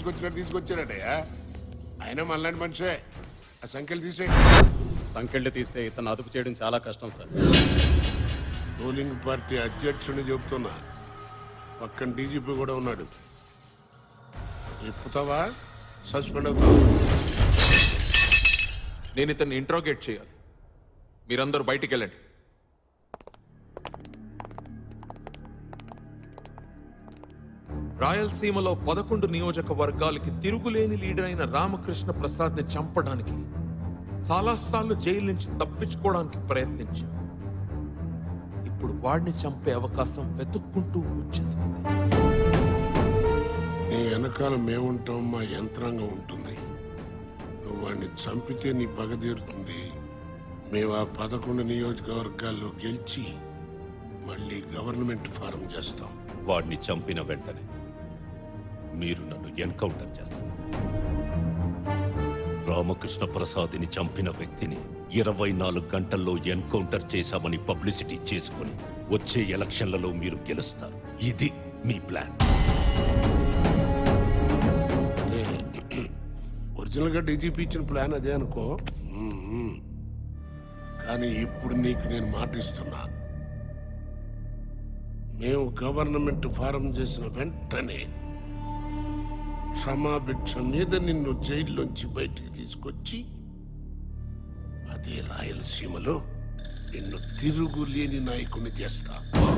తీసుకొచ్చినట్టు తీసుకొచ్చారటయ్యా ఆయన మనలాంటి మనిషే ఆ సంఖ్యలు తీసే సంకెళ్ళు తీస్తే ఇతను అదుపు చేయడం చాలా కష్టం సార్ రూలింగ్ పార్టీ అధ్యక్షుడిని చెబుతున్నా పక్కన డీజీపీ కూడా ఉన్నాడు ఇప్పుతావా సస్పెండ్ అవుతావా నేను ఇతన్ని ఇంట్రోగేట్ చేయాలి మీరందరూ బయటికి వెళ్ళండి రాయలసీమలో పదకొండు నియోజకవర్గాలకి తిరుగులేని లీడర్ అయిన రామకృష్ణ ప్రసాద్ ని చంపడానికి చాలాసార్లు జైలు నుంచి తప్పించుకోవడానికి ప్రయత్నించా ఇప్పుడు వాడిని చంపే అవకాశం వెతుక్కుంటూ వచ్చింది నీ వెనకాల మేముంటాం మా యంత్రాంగం ఉంటుంది నువ్వు వాడిని చంపితే నీ పగ తీరుతుంది మేము ఆ పదకొండు నియోజకవర్గాల్లో గెలిచి మళ్ళీ గవర్నమెంట్ ఫారం చేస్తాం వాడిని చంపిన వెంటనే మీరు నన్ను ఎన్కౌంటర్ చేస్తారు రామకృష్ణ ప్రసాద్ని చంపిన వ్యక్తిని ఇరవై నాలుగు గంటల్లో ఎన్కౌంటర్ చేశామని పబ్లిసిటీ చేసుకుని వచ్చే ఎలక్షన్లలో మీరు గెలుస్తారు ఇది మీ ప్లాన్ ఒరిజినల్ గా డీజీపీ ఇచ్చిన ప్లాన్ అదే అనుకో మ్మ్. కానీ ఇప్పుడు నీకు నేను మాటిస్తున్నా మేము గవర్నమెంట్ ఫారం చేసిన వెంటనే క్షమాభిక్ష మీద నిన్ను జైల్లోంచి బయటికి తీసుకొచ్చి అదే రాయలసీమలో నిన్ను తిరుగులేని నాయకుని చేస్తా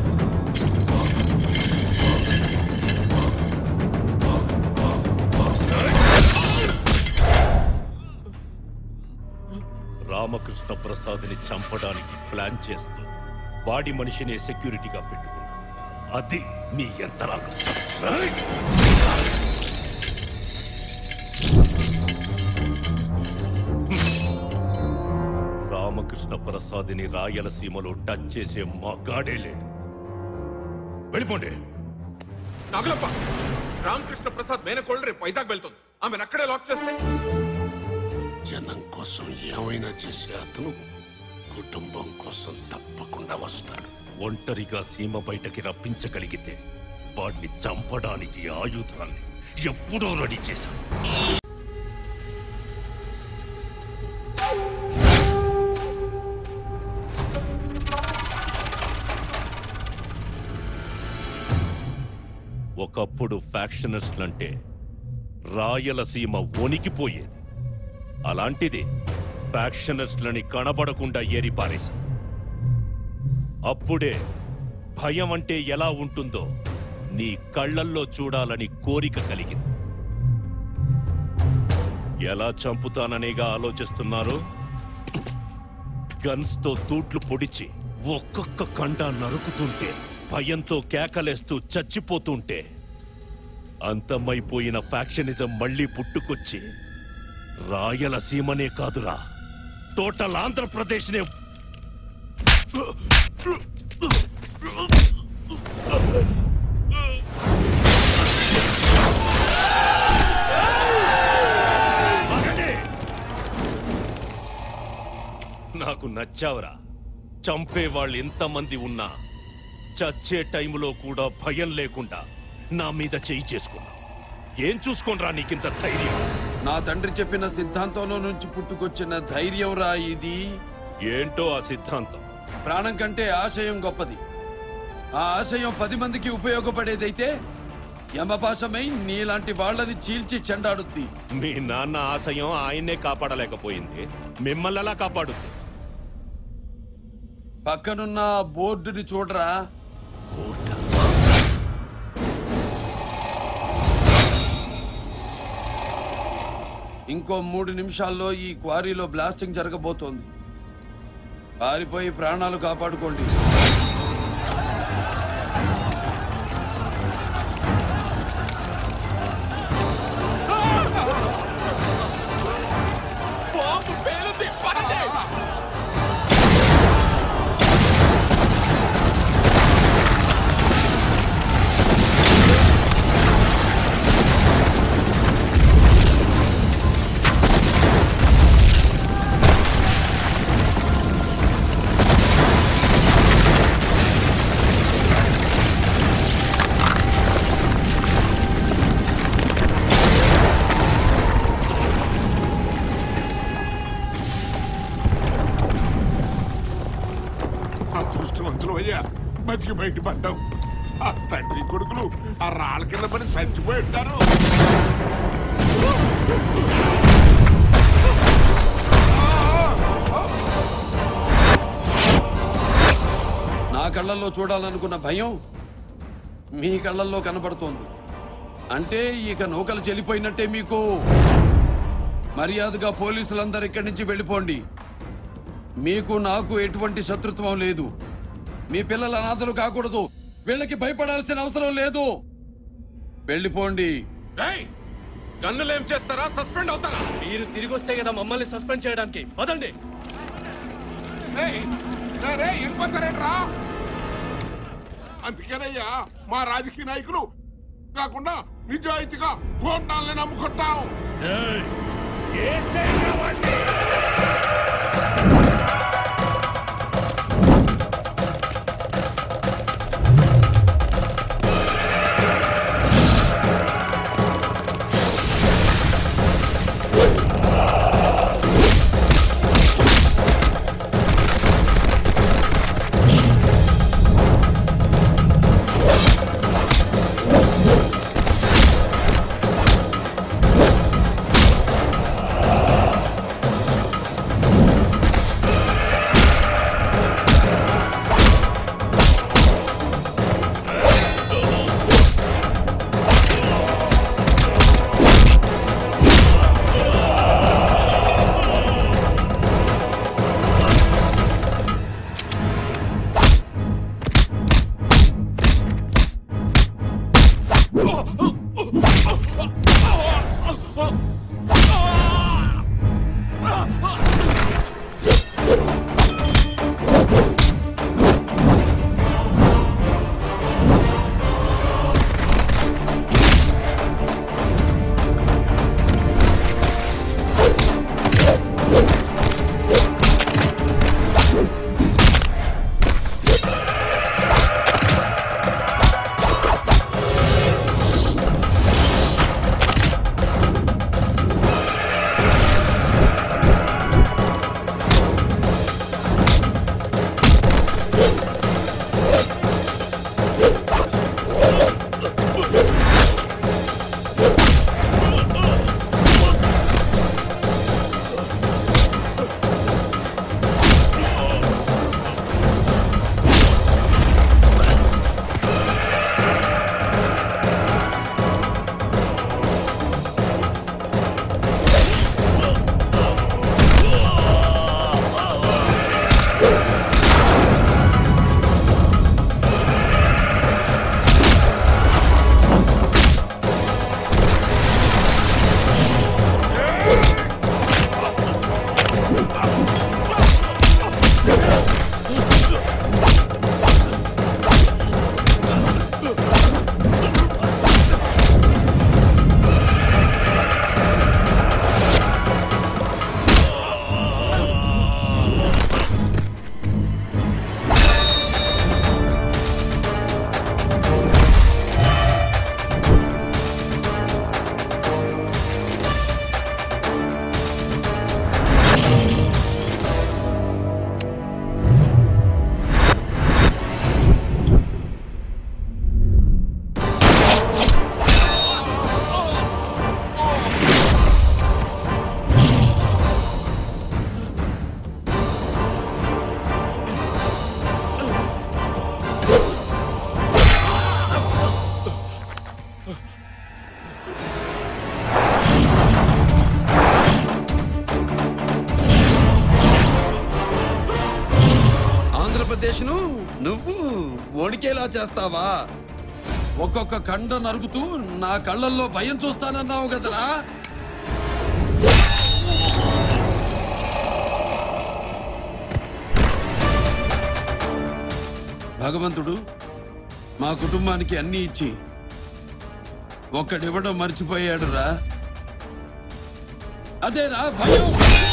రామకృష్ణ ప్రసాద్ని చంపడానికి ప్లాన్ చేస్తూ వాడి మనిషినే సెక్యూరిటీగా పెట్టుకున్నా అది మీ యంత్రాంగం రైట్? రామకృష్ణ ప్రసాద్ని రాయలసీమలో టచ్ చేసే మగాడే లేడు వెళ్ళిపోండి నాగలప్ప రామకృష్ణ ప్రసాద్ మేనకోళ్ళు రేపు వైజాగ్ వెళ్తుంది ఆమెను అక్కడే లాక్ చేస్తే జనం కోసం ఏమైనా చేసే అతను కుటుంబం కోసం తప్పకుండా వస్తాడు ఒంటరిగా సీమ బయటకి రప్పించగలిగితే వాడిని చంపడానికి ఆయుధాన్ని ఎప్పుడో రెడీ చేశాం ఒకప్పుడు ఫ్యాక్షనిస్టులంటే రాయలసీమ వణికిపోయేది అలాంటిది ఫ్యాక్షనిస్టులని కనబడకుండా ఏరిపారేశాం అప్పుడే భయం అంటే ఎలా ఉంటుందో నీ కళ్ళల్లో చూడాలని కోరిక కలిగింది ఎలా చంపుతాననేగా ఆలోచిస్తున్నారు గన్స్ తో తూట్లు పొడిచి ఒక్కొక్క కండ నరుకుతుంటే భయంతో కేకలేస్తూ చచ్చిపోతుంటే అంతమైపోయిన ఫ్యాక్షనిజం మళ్ళీ పుట్టుకొచ్చి రాయలసీమనే కాదురా టోటల్ ఆంధ్రప్రదేశ్నే ఆగండి! నాకు నచ్చావురా చంపే వాళ్ళు ఎంతమంది ఉన్నా చచ్చే టైంలో కూడా భయం లేకుండా నా మీద చేయి చేసుకున్నా ఏం చూసుకోనరా నీకింత ధైర్యం నా తండ్రి చెప్పిన సిద్ధాంతంలో నుంచి పుట్టుకొచ్చిన ధైర్యం రా ఇది ఏంటో ఆ సిద్ధాంతం ప్రాణం కంటే ఆశయం గొప్పది ఆ ఆశయం పది మందికి ఉపయోగపడేదైతే యమపాశమై నీలాంటి వాళ్ళని చీల్చి చెండాడుద్ది మీ నాన్న ఆశయం ఆయన్నే కాపాడలేకపోయింది మిమ్మల్ని ఎలా కాపాడుద్ది పక్కనున్న ఆ బోర్డుని చూడరా ఇంకో మూడు నిమిషాల్లో ఈ క్వారీలో బ్లాస్టింగ్ జరగబోతోంది పారిపోయి ప్రాణాలు కాపాడుకోండి బాంబు పేలుంది పడండి ఆ బయటపడ్డావు ఆ తండ్రి కొడుకులు ఆ రాళ్ళ కింద పడి చచ్చిపోయి ఉంటారు నా కళ్ళల్లో చూడాలనుకున్న భయం మీ కళ్ళల్లో కనబడుతోంది అంటే ఇక నౌకలు చెల్లిపోయినట్టే మీకు మర్యాదగా పోలీసులందరూ ఇక్కడి నుంచి వెళ్ళిపోండి మీకు నాకు ఎటువంటి శత్రుత్వం లేదు మీ పిల్లల అనాథలు కాకూడదు వీళ్ళకి భయపడాల్సిన అవసరం లేదు వెళ్ళిపోండి రేయ్ గన్నులేం చేస్తారా సస్పెండ్ అవుతారా మీరు తిరిగి వస్తే కదా మమ్మల్ని సస్పెండ్ చేయడానికి పదండి వెళ్ళిపోతారేట్రా అందుకేనయ్యా మా రాజకీయ నాయకులు కాకుండా నిజాయితీగా గోండాలని నమ్ముకుంటాం ఆంధ్రప్రదేశ్ను నువ్వు వణికేలా చేస్తావా ఒక్కొక్క కండ నరుగుతూ నా కళ్ళల్లో భయం చూస్తానన్నావు కదరా భగవంతుడు మా కుటుంబానికి అన్ని ఇచ్చి ఒక్కడివ్వడం మర్చిపోయాడురా అదేరా భయం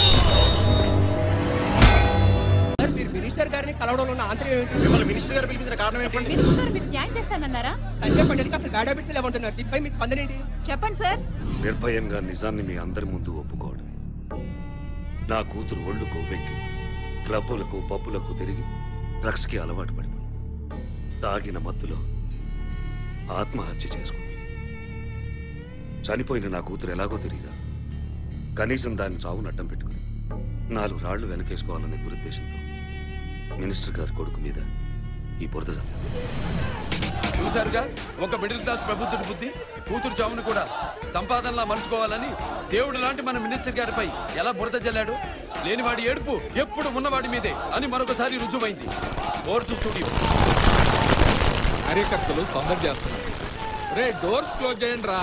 సార్ మీరు మినిస్టర్ గారిని కలవడంలో ఉన్న ఆంతర్యం ఏంటి మిమ్మల్ని మినిస్టర్ గారు పిలిపించిన కారణం ఏంటి మినిస్టర్ గారు మీకు న్యాయం చేస్తానన్నారా సంజయ్ పటేల్కి అసలు బ్యాడ్ హ్యాబిట్స్ ఎలా ఉంటున్నారు దీనిపై మీ స్పందన ఏంటి చెప్పండి సార్ నిర్భయంగా నిజాన్ని మీ అందరి ముందు ఒప్పుకోవడం నా కూతురు ఒళ్ళు కొవ్వెక్కి క్లబ్బులకు పబ్బులకు తిరిగి డ్రగ్స్కి అలవాటు పడిపోయింది తాగిన మత్తులో ఆత్మహత్య చేసుకుంది చనిపోయిన నా కూతురు ఎలాగో తెలియదా కనీసం దాన్ని చావును అడ్డం పెట్టుకుని నాలుగు రాళ్లు వెనకేసుకోవాలనే దురుద్దేశంతో మినిస్టర్ గారి కొడుకు మీద ఈ బురద చల్లారు చూశారుగా ఒక మిడిల్ క్లాస్ ప్రభుత్వుడి బుద్ధి కూతురు చావును కూడా సంపాదనలా మలుచుకోవాలని దేవుడు లాంటి మన మినిస్టర్ గారిపై ఎలా బురద జల్లాడు లేనివాడి ఏడుపు ఎప్పుడు ఉన్నవాడి మీదే అని మరొకసారి రుజువైంది ఫోర్త్ స్టూడియో కార్యకర్తలు సందడి చేస్తున్నారు రే డోర్స్ క్లోజ్ చేయండి రా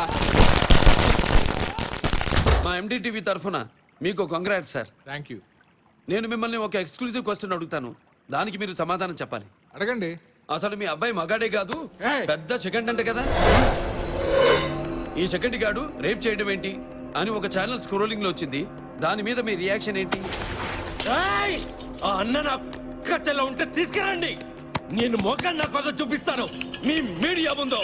మా ఎండిటీవీ తరఫున మీకు కంగ్రాట్స్ సార్ థ్యాంక్ యూ నేను మిమ్మల్ని ఒక ఎక్స్క్లూజివ్ క్వశ్చన్ అడుగుతాను దానికి మీరు సమాధానం చెప్పాలి అడగండి అసలు మీ అబ్బాయి మగాడే కాదు ఏయ్! పెద్ద సెకండ్ అంటే కదా ఈ సెకండ్ గాడు రేప్ చేయడం ఏంటి అని ఒక ఛానల్ స్క్రోలింగ్ లో వచ్చింది దాని మీద మీ రియాక్షన్ ఏంటి ఆ అన్న నా కచ్చలో ఉంటే తీసుకురండి నేను మొక్కని నా కొత్త చూపిస్తాను మీ మీడియా ముందు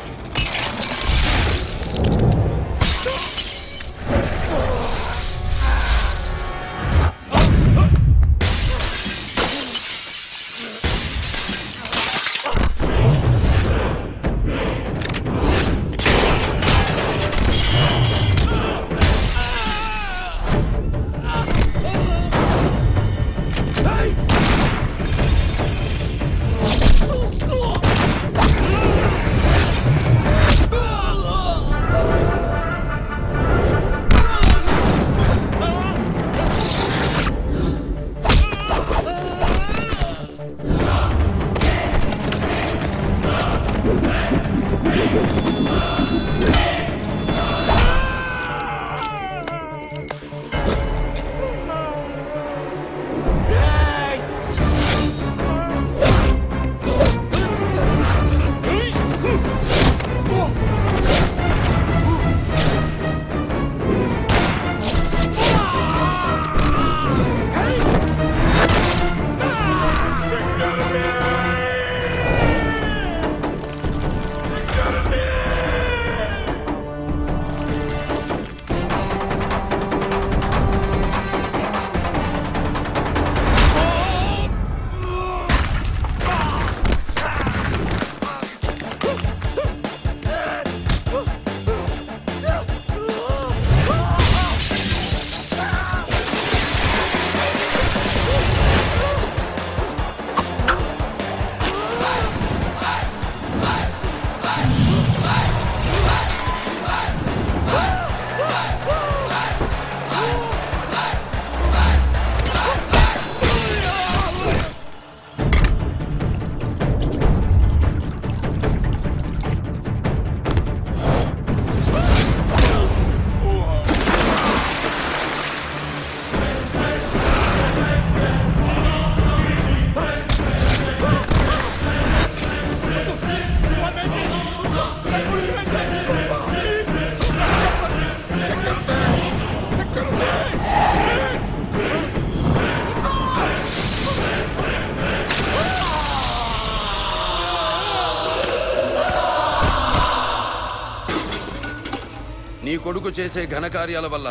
నీ కొడుకు చేసే ఘనకార్యాల వల్ల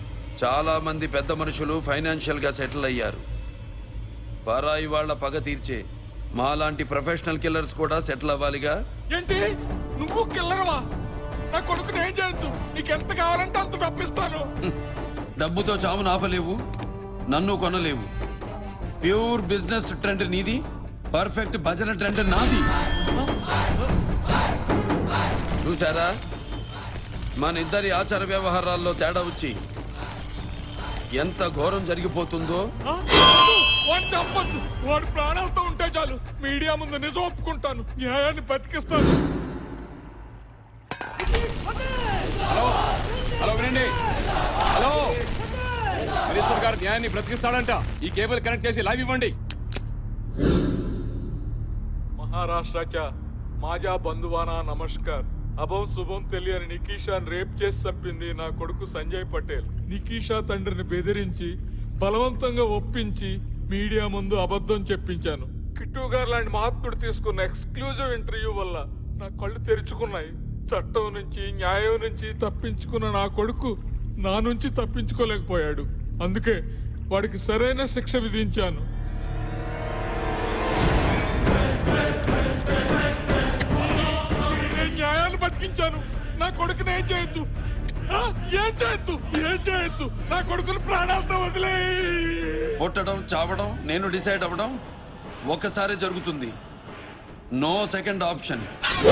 చాలా మంది పెద్ద మనుషులు ఫైనాన్షియల్ గా సెటిల్ అయ్యారు పరాయి వాళ్ళ పగ తీర్చే మాలాంటి ప్రొఫెషనల్ కిల్లర్స్ కూడా సెటిల్ అవ్వాలిగా ఏంటి నువ్వు కిల్లరవా నా కొడుకుని ఏం చేయొద్దు నీకెంత కావాలంటే అంత డబ్బిస్తాను డబ్బుతో చావు నాపలేవు నన్ను కొనలేవు ప్యూర్ బిజినెస్ ట్రెండ్ నీది పర్ఫెక్ట్ భజన ట్రెండ్ నాది చూసారా మన ఇద్దరి ఆచార వ్యవహారాల్లో తేడా వచ్చి ఎంత ఘోరం జరిగిపోతుందో వాడిని చంపొద్దు వాడు ప్రాణాలతో ఉంటే చాలు మీడియా ముందు నిజం ఒప్పుకుంటాను న్యాయాన్ని బతికిస్తాను హలో హలో వినండి హలో మినిస్టర్ గారు న్యాయాన్ని బ్రతికిస్తాడంట ఈ కేబుల్ కనెక్ట్ చేసి లైవ్ ఇవ్వండి మహారాష్ట్రच्या माझ्या బంధువానా నమస్కార్ అభం శుభం తెలియని నికీషాన్ రేప్ చేసి చంపింది నా కొడుకు సంజయ్ పటేల్ నికీషా తండ్రిని బెదిరించి బలవంతంగా ఒప్పించి మీడియా ముందు అబద్ధం చెప్పించాను కిట్టు గారు లాంటి మహాత్ముడు తీసుకున్న ఎక్స్క్లూజివ్ ఇంటర్వ్యూ వల్ల నా కళ్ళు తెరుచుకున్నాయి చట్టం నుంచి న్యాయం నుంచి తప్పించుకున్న నా కొడుకు నా నుంచి తప్పించుకోలేకపోయాడు అందుకే వాడికి సరైన శిక్ష విధించాను బతికించాను నా కొడుకుని ఏం చేయొద్దు ఆ? ఏం చేయొద్దు ఏం చేయొద్దు నా కొడుకుని ప్రాణాలతో వదిలే పుట్టడం చావడం నేను డిసైడ్ అవ్వడం ఒక్కసారి జరుగుతుంది నో సెకండ్ ఆప్షన్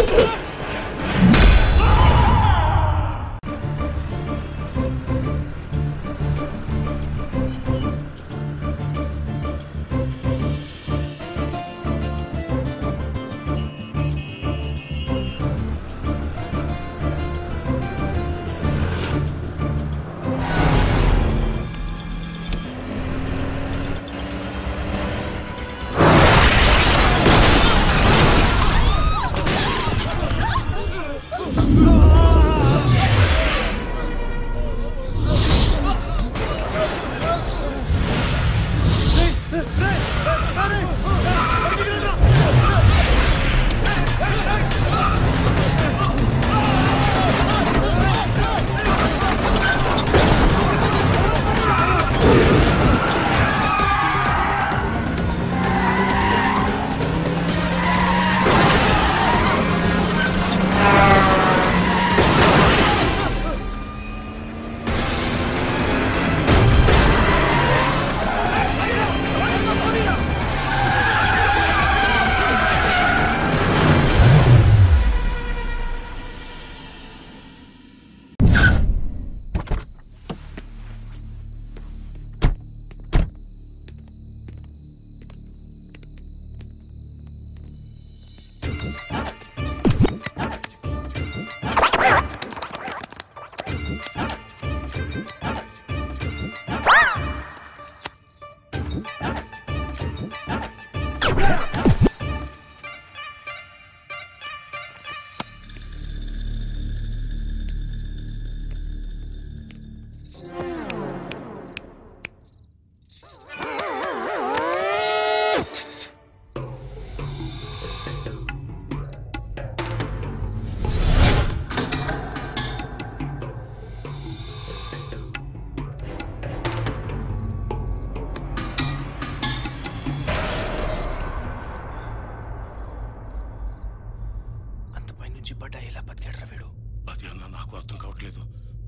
అంత పైనుంచి పడ్డా ఎలా బతికాడు వీడు అది అన్న నాకు అర్థం కావట్లేదు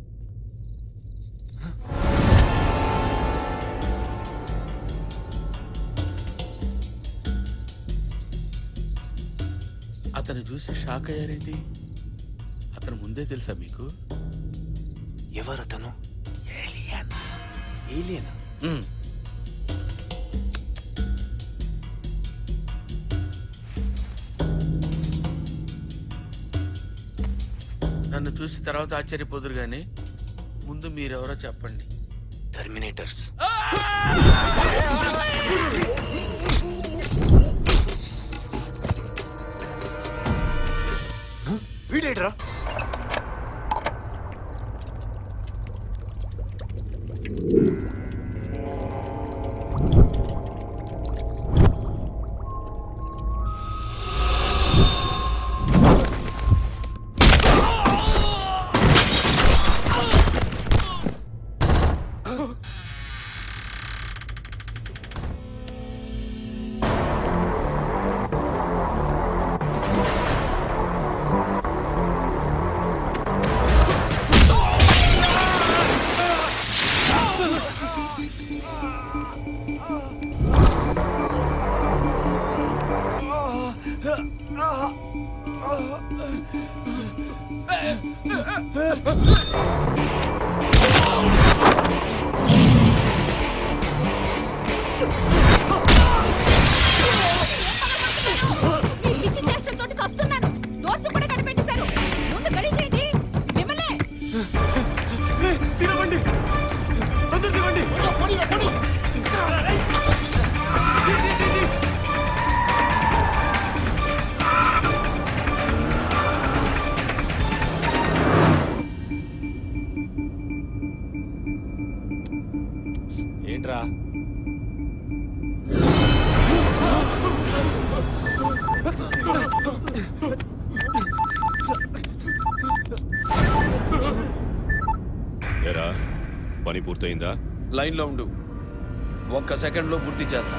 అతను చూసి షాక్ అయ్యారేంటి అతను ముందే తెలుసా మీకు ఎవరు అతను ఏలియన్ ఏలియన్ మ్మ్. నన్ను చూసి తర్వాత ఆశ్చర్యపోదురు కానీ ముందు మీరెవరో చెప్పండి టర్మినేటర్స్ వీడేట్రా మీ పిచ్చి చేష్టలతోటి చస్తున్నాను డోర్స్ కూడా కనిపెట్టేశారు ముందు గడి చేయండి మిమ్మల్ని తినవండి అందరు తినండి ఏంట్రా ఎరా పని పూర్తయిందా లైన్లో ఉండు ఒక్క సెకండ్లో పూర్తి చేస్తా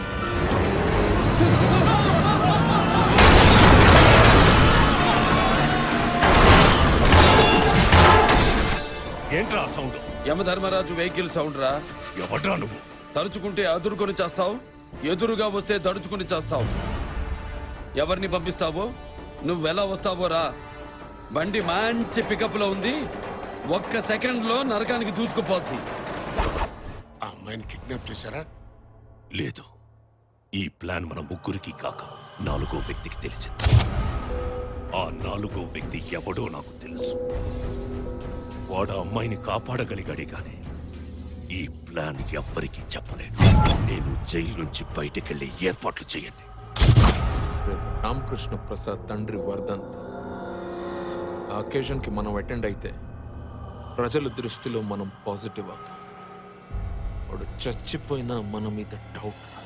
ఏంట్రా సౌండ్ యమధర్మరాజు వెహికల్ సౌండ్ రా ఎవడ్రా నువ్వు తరుచుకుంటే అదురుకొని చేస్తావు ఎదురుగా వస్తే దడుచుకుని చేస్తావు ఎవరిని పంపిస్తావో నువ్వెలా వస్తావో రా బండి మంచి పికప్ లో ఉంది ఒక్క సెకండ్ లో నరకానికి దూసుకుపోద్ది ఆ అమ్మాయిని కిడ్నాప్ చేశారా లేదు ఈ ప్లాన్ మన ముగ్గురికి కాక నాలుగో వ్యక్తికి తెలిసింది ఆ నాలుగో వ్యక్తి ఎవడో నాకు తెలుసు వాడు ఆ అమ్మాయిని కాపాడగలిగాడే గాని ఈ ప్లాన్ ఎవ్వరికీ చెప్పలేడు నేను జైలు నుంచి బయటకెళ్లే ఏర్పాట్లు చేయండి రేపు రామకృష్ణ ప్రసాద్ తండ్రి వర్ధంతి ఆ అకేషన్ కి మనం అటెండ్ అయితే ప్రజల దృష్టిలో మనం పాజిటివ్ అవుతాం వాడు చచ్చిపోయినా మన మీద డౌట్ రాదు.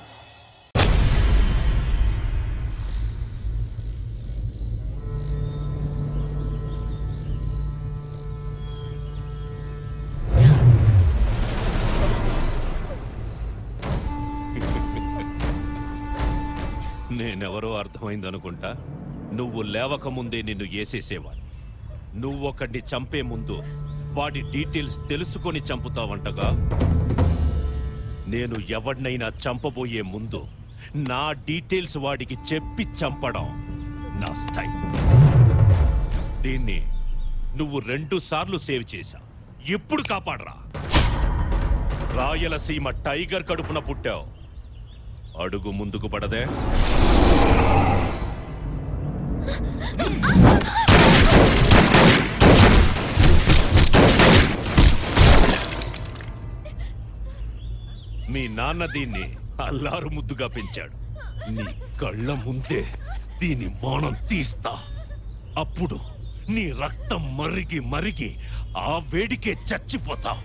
నేనెవరో అర్థమైందనుకుంటా నువ్వు లేవకముందే నిన్ను ఏసేసేవాడు నువ్వొకడిని చంపే ముందు వాడి డీటెయిల్స్ తెలుసుకొని చంపుతావంటగా నేను ఎవడినైనా చంపబోయే ముందు నా డీటెయిల్స్ వాడికి చెప్పి చంపడం నా స్టైల్ దీన్ని నువ్వు రెండు సార్లు సేవ్ చేశా ఇప్పుడు కాపాడరా రాయలసీమ టైగర్ కడుపున పుట్టావు అడుగు ముందుకు పడదే మీ నాన్న దీన్ని అల్లారు ముద్దుగా పెంచాడు నీ కళ్ళ ముందే దీని మానం తీస్తా అప్పుడు నీ రక్తం మరిగి మరిగి ఆ వేడికే చచ్చిపోతావు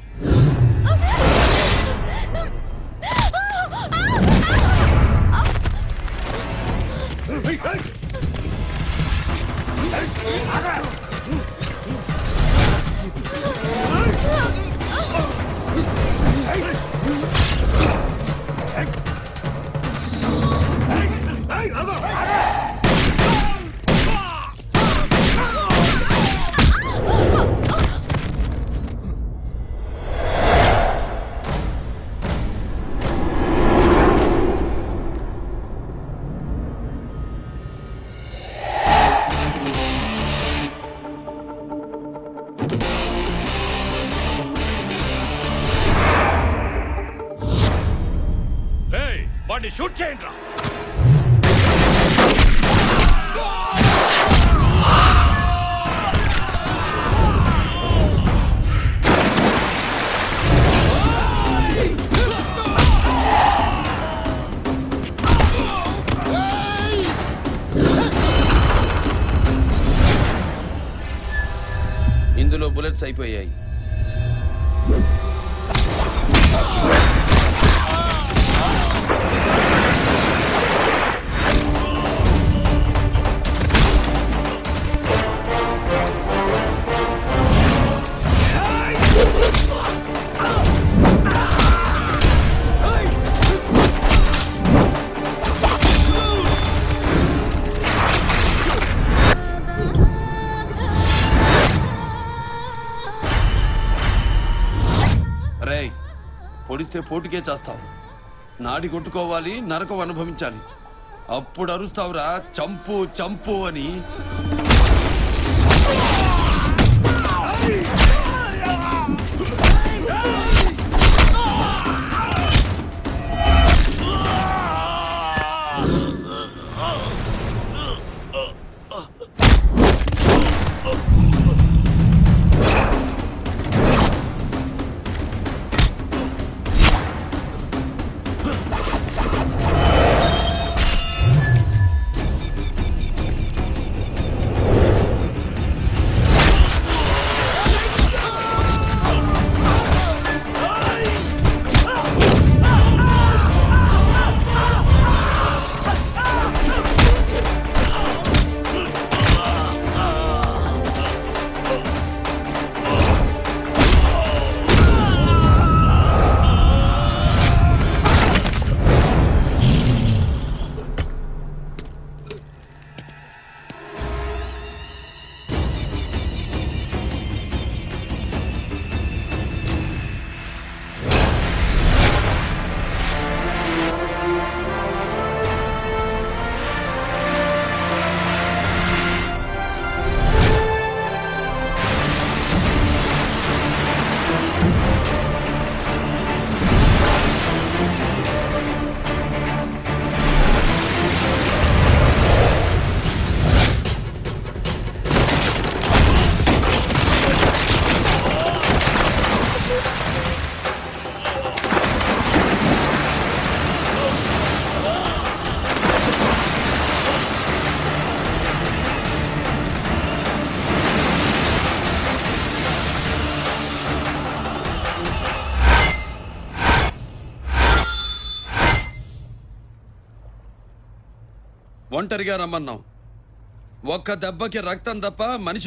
ఏయ్, వాడిని షూట్ చేయండి రా ఇందులో బుల్లెట్స్ అయిపోయాయి రేయ్ పొడిస్తే పోటుకే చేస్తావు నాడి కొట్టుకోవాలి నరకం అనుభవించాలి అప్పుడు అరుస్తావురా చంపు చంపు అని ఒంటరిగా రమ్మన్నాం ఒక్క దెబ్బకి రక్తం తప్ప మనిషి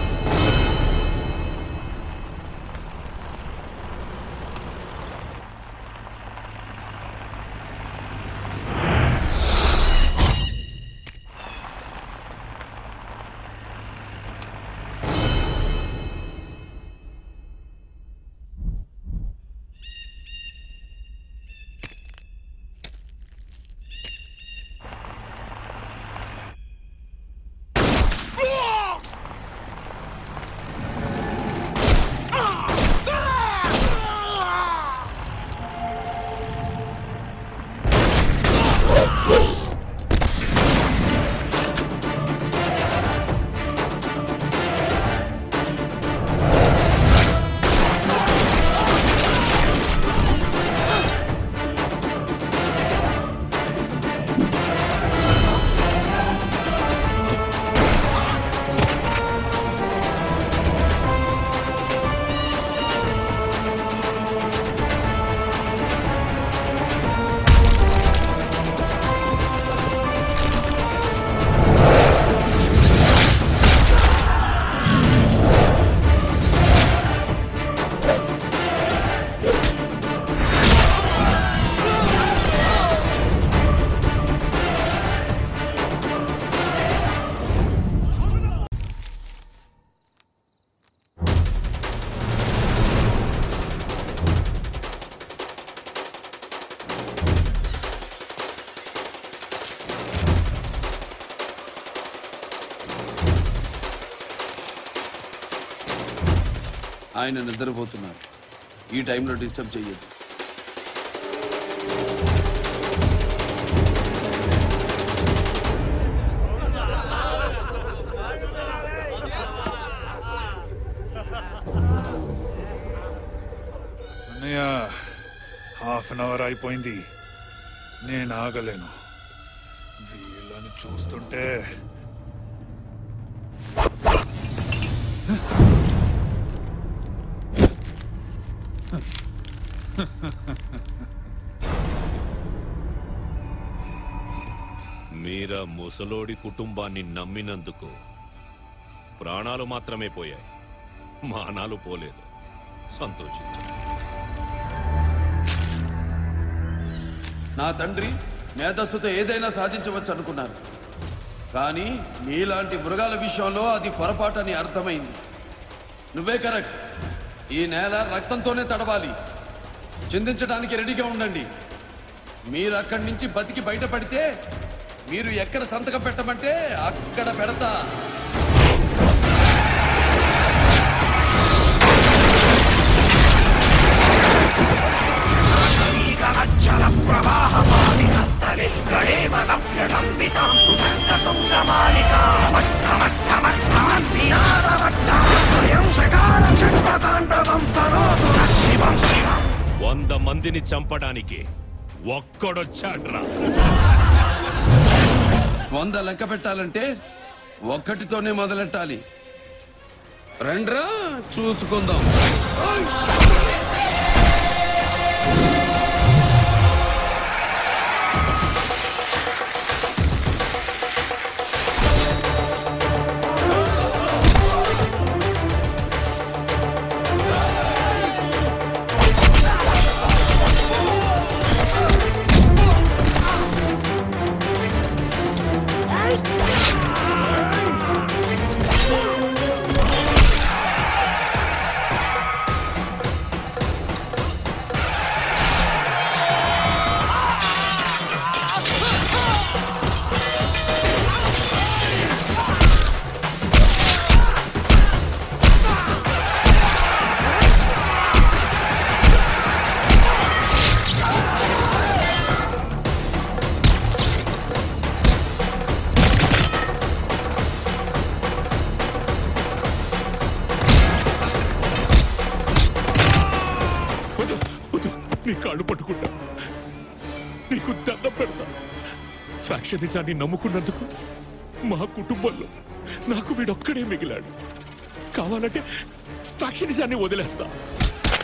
ఆయన నిద్రపోతున్నారు ఈ టైంలో డిస్టర్బ్ చెయ్యొద్దు అన్నయ్య హాఫ్ అన్ అవర్ అయిపోయింది నేను ఆగలేను వీళ్ళని చూస్తుంటే మీరా ముసలోడి కుటుంబాన్ని నమ్మినందుకు ప్రాణాలు మాత్రమే పోయాయి మానాలు పోలేదు సంతోషించండి నా తండ్రి మేధస్సుతో ఏదైనా సాధించవచ్చు అనుకున్నారు కానీ మీలాంటి మృగాల విషయంలో అది పొరపాటని అర్థమైంది నువ్వే కరెక్ట్ ఈ నేల రక్తంతోనే తడవాలి చిందించడానికి రెడీగా ఉండండి మీరు అక్కడి నుంచి బతికి బయటపడితే మీరు ఎక్కడ సంతకం పెట్టమంటే అక్కడ పెడతా వంద మందిని చంపడానికి ఒక్కడొచ్చాడ్రా వంద లెక్క పెట్టాలంటే ఒక్కటితోనే మొదలెట్టాలి రండ్రా చూసుకుందాం వద్దు, వద్దు, నీ కాళ్ళు పట్టుకుంటా నీకు దండం పెడతా ఫ్యాక్షనిజాన్ని నమ్ముకున్నందుకు మా కుటుంబంలో నాకు వీడొక్కడే మిగిలాడు కావాలంటే ఫ్యాక్షనిజాన్ని వదిలేస్తా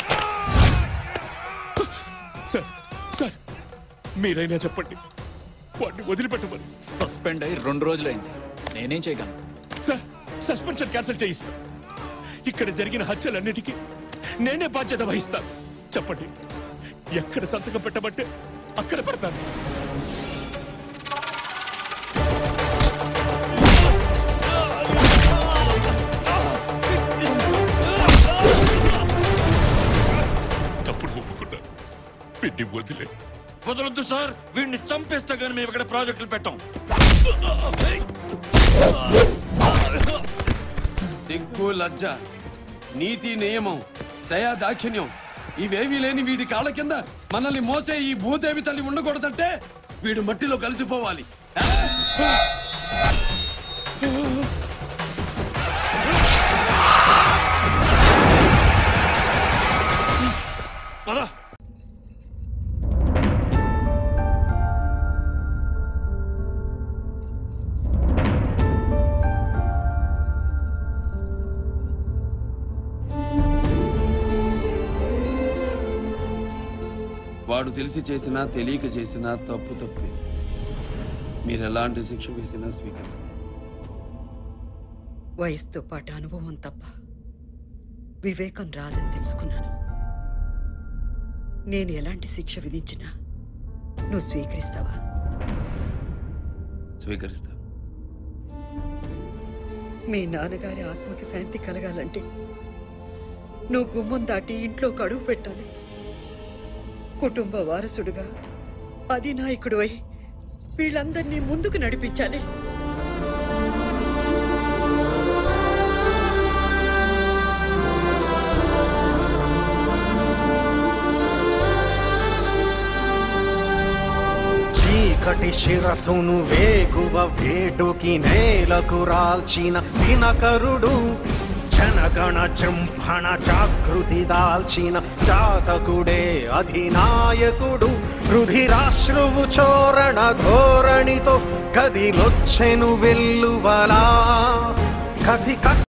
సార్ సార్ మీరైనా చెప్పండి వాడిని వదిలిపెట్టమని సస్పెండ్ అయి రెండు రోజులైంది నేనేం చేయగలను సార్ సస్పెన్షన్ క్యాన్సిల్ చేయిస్తాను ఇక్కడ జరిగిన హత్యలన్నిటికీ నేనే బాధ్యత వహిస్తాను చెప్పండి ఎక్కడ సంతకం పెట్టమంటే అక్కడ పెడతాను తప్పుడు ఒప్పుకున్నాను పిండి వదిలే వదలొద్దు సార్ వీడిని చంపేస్తే గానీ మేము ఇక్కడ ప్రాజెక్టులు పెట్టాం సిగ్గు లజ్జ నీతి నియమం దయా దాక్షిణ్యం ఇవేవీ లేని వీడి కాళ్ళ కింద మనల్ని మోసే ఈ భూదేవి తల్లి ఉండకూడదంటే వీడు మట్టిలో కలిసిపోవాలి పదా వాడు తెలిసి చేసినా తెలియక చేసినా తప్పు తప్పే మీరు ఎలాంటి శిక్ష వేసినా స్వీకరిస్తారు వయసుతో పాటు అనుభవం తప్ప వివేకం రాదని తెలుసుకున్నాను నేను ఎలాంటి శిక్ష విధించినా నువ్వు స్వీకరిస్తావా స్వీకరిస్తా మీ నాన్నగారి ఆత్మకి శాంతి కలగాలంటే నువ్వు గుమ్మం దాటి ఇంట్లో కడుగు పెట్టాలి కుటుంబ వారసుడుగా అధినాయకుడు అయి వీళ్ళందరినీ ముందుకు నడిపించాలి చీకటి శిరసును వేగువ వేడుకి నేలకు రాల్చిన దినకరుడు జనగణ జృంభణ జాగృతి దాల్చిన జాతకుడే అధినాయకుడు రుధిరాశ్రువు చోరణ ధోరణితో గదిలొచ్చెను వెల్లువలా కసి